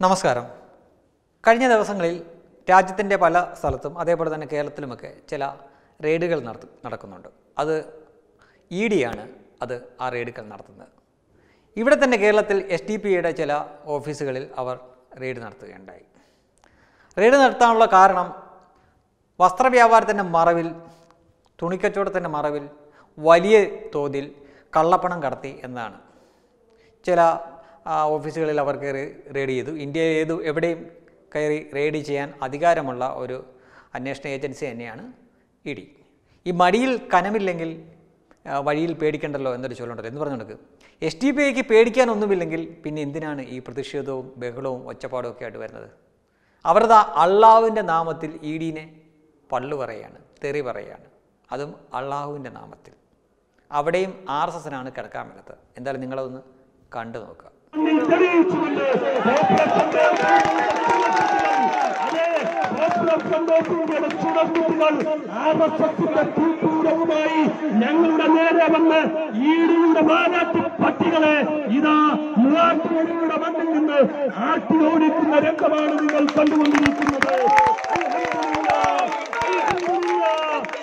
നമസ്കാരം കഴിഞ്ഞ ദിവസങ്ങളിൽ രാജ്യത്തിൻ്റെ പല സ്ഥലത്തും അതേപോലെ തന്നെ കേരളത്തിലുമൊക്കെ ചില റെയ്ഡുകൾ നടത്തു നടക്കുന്നുണ്ട് അത് ഇ ഡിയാണ് അത് ആ റെയ്ഡുകൾ നടത്തുന്നത് ഇവിടെ തന്നെ കേരളത്തിൽ എസ് ഡി പി യുടെ ചില ഓഫീസുകളിൽ അവർ റെയ്ഡ് നടത്തുകയുണ്ടായി റെയ്ഡ് നടത്താനുള്ള കാരണം വസ്ത്രവ്യാപാരത്തിൻ്റെ മറവിൽ തുണിക്കച്ചവടത്തിൻ്റെ മറവിൽ വലിയ തോതിൽ കള്ളപ്പണം കടത്തി എന്നാണ് ചില ആ, ഓഫീസുകളിൽ അവർ കയറി റെയ്ഡ് ചെയ്തു ഇന്ത്യയിൽ ഏത് എവിടെയും കയറി റെയ്ഡ് ചെയ്യാൻ അധികാരമുള്ള ഒരു അന്വേഷണ ഏജൻസി തന്നെയാണ് ഇ ഡി ഈ മടിയിൽ കനമില്ലെങ്കിൽ ആ, വഴിയിൽ പേടിക്കണ്ടല്ലോ എന്നൊരു ചൊല്ലുണ്ടല്ലോ എന്ന് പറഞ്ഞുകൊണ്ട് എസ് ടി പി ഐക്ക് പേടിക്കാനൊന്നുമില്ലെങ്കിൽ പിന്നെ എന്തിനാണ് ഈ പ്രതിഷേധവും ബഹളവും ഒച്ചപ്പാടും ഒക്കെ ആയിട്ട് വരുന്നത് അവരത് അള്ളാഹുവിൻ്റെ നാമത്തിൽ ഇ ഡീനെ പള്ളു പറയുകയാണ് തെറി പറയുകയാണ് അതും അള്ളാഹുവിൻ്റെ നാമത്തിൽ അവിടെയും ആർ എസ് എസിനാണ് കിടക്കാൻ മേലത്ത് എന്തായാലും നിങ്ങളതൊന്ന് കണ്ടു നോക്കുക തെളിയിച്ചുകൊണ്ട് അതെ പോപ്പുലർ ഫ്രണ്ട് ഓഫ് ഇന്ത്യയുടെ ചുടക്കുട്ടികൾ ആർ എസ് എസിന്റെ കൂട്ടൂരവുമായി ഞങ്ങളുടെ നേരെ വന്ന് ഈടിയുടെ മാനാട്ടി പട്ടികളെ ഇതാ മൂവാറ്റുപുഴയുടെ മണ്ണിൽ നിന്ന് ആട്ടി ഓടിക്കുന്ന രംഗമാണ് നിങ്ങൾ കണ്ടുകൊണ്ടിരിക്കുന്നത് അൽഹംദുലില്ലാ, അൽഹംദുലില്ലാ,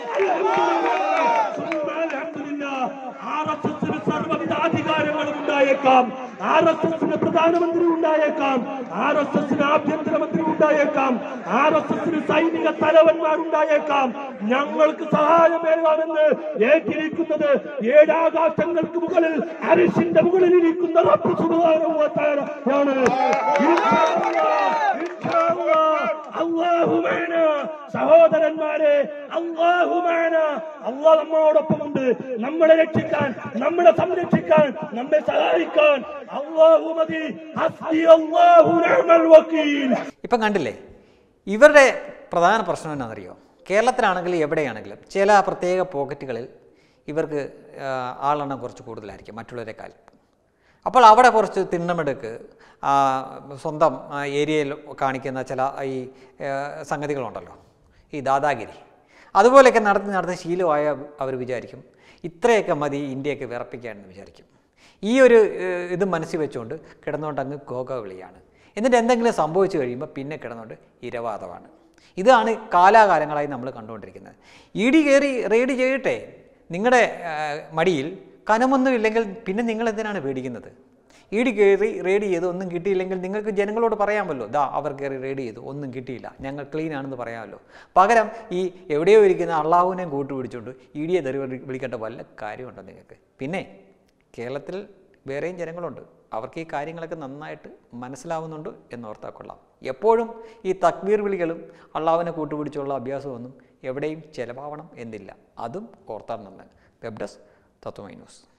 അൽഹംദുലില്ലാ. ആർ എസ് എസിന് സർവ്വവിധ അധികാരങ്ങളും ഉണ്ടായേക്കാം ആർ എസ് എസിന് പ്രധാനമന്ത്രി ഉണ്ടായേക്കാം ആർ എസ് എസിന് ആഭ്യന്തരമന്ത്രി ഉണ്ടായേക്കാം ആർ എസ് എസിന് സൈനിക തലവന്മാരുണ്ടായേക്കാം ഞങ്ങൾക്ക് സഹായമേകാമെന്ന് ഏറ്റിരിക്കുന്നത് ഏഴാകാശങ്ങൾക്ക് മുകളിൽ അരിശിന്റെ മുകളിൽ ഇരിക്കുന്ന റബ്ബ് സുബ്ഹാനഹു വ തആലയാണ് ഇൻഷാ അല്ലാഹ്, ഇൻഷാ അല്ലാഹ്, അല്ലാഹു മഅന. സഹോദരന്മാരെ അള്ളാഹുമാന അള്ളാഹ് നമ്മളോടൊപ്പമുണ്ട് നമ്മളെ രക്ഷിക്കാൻ നമ്മളെ സംരക്ഷിക്കാൻ നമ്മെ സഹായിക്കാൻ അള്ളാഹു മതി ഹസ്ബി അല്ലാഹു നിഅമൽ വക്കീൽ ഇപ്പം കണ്ടില്ലേ ഇവരുടെ പ്രധാന പ്രശ്നം എന്നാണെന്നറിയോ കേരളത്തിലാണെങ്കിലും എവിടെയാണെങ്കിലും ചില പ്രത്യേക പോക്കറ്റുകളിൽ ഇവർക്ക് ആ, ആളെണ്ണം കുറച്ച് കൂടുതലായിരിക്കും മറ്റുള്ളവരെക്കാൾ അപ്പോൾ അവിടെ കുറച്ച് തിണ്ണമെടുക്ക് ആ, സ്വന്തം ആ, ഏരിയയിൽ കാണിക്കുന്ന ചില ഈ ആ, സംഗതികളുണ്ടല്ലോ ഈ ദാദാഗിരി അതുപോലെയൊക്കെ നടത്തി നടത്തി ശീലമായ അവർ വിചാരിക്കും ഇത്രയൊക്കെ മതി ഇന്ത്യയൊക്കെ വിറപ്പിക്കാനെന്ന് വിചാരിക്കും ഈ ഒരു ഏഹ്, ഇത് മനസ്സിൽ വെച്ചുകൊണ്ട് കിടന്നുകൊണ്ട് അങ്ങ് ഗോഗ വിളിയാണ് എന്നിട്ട് എന്തെങ്കിലും സംഭവിച്ചു കഴിയുമ്പോൾ പിന്നെ കിടന്നുകൊണ്ട് ഇരവാദമാണ് ഇതാണ് കാലാകാലങ്ങളായി നമ്മൾ കണ്ടുകൊണ്ടിരിക്കുന്നത് ഇ ഡി കയറി റെയ്ഡ് ചെയ്യട്ടെ നിങ്ങളുടെ മടിയിൽ കനമൊന്നും ഇല്ലെങ്കിൽ പിന്നെ നിങ്ങൾ എന്തിനാണ് പേടിക്കുന്നത് ഇ ഡി കയറി റെയ്ഡ് ചെയ്ത് ഒന്നും കിട്ടിയില്ലെങ്കിൽ നിങ്ങൾക്ക് ജനങ്ങളോട് പറയാമല്ലോ ദാ അവർ കയറി റെയ്ഡ് ചെയ്തു ഒന്നും കിട്ടിയില്ല ഞങ്ങൾ ക്ലീൻ ആണെന്ന് പറയാമല്ലോ പകരം ഈ എവിടെയോ ഇരിക്കുന്ന അള്ളാഹുവിനെയും കൂട്ടുപിടിച്ചുകൊണ്ട് ഇ ഡിയെ തെറി വിളി- വിളിക്കേണ്ട വല്ല കാര്യമുണ്ടോ നിങ്ങൾക്ക് പിന്നെ കേരളത്തിൽ വേറെയും ജനങ്ങളുണ്ട് അവർക്ക് ഈ കാര്യങ്ങളൊക്കെ നന്നായിട്ട് മനസ്സിലാവുന്നുണ്ട് എന്നോർത്താൽ കൊള്ളാം എപ്പോഴും ഈ തക്ബീർ വിളികളും അള്ളാഹുവിനെ കൂട്ടുപിടിച്ചുള്ള അഭ്യാസമൊന്നും എവിടെയും ചെലവാവണം എന്നില്ല അതും ഓർത്താൽ നന്ന് വെബ് ഡെസ്ക് തത്വമൈ ന്യൂസ്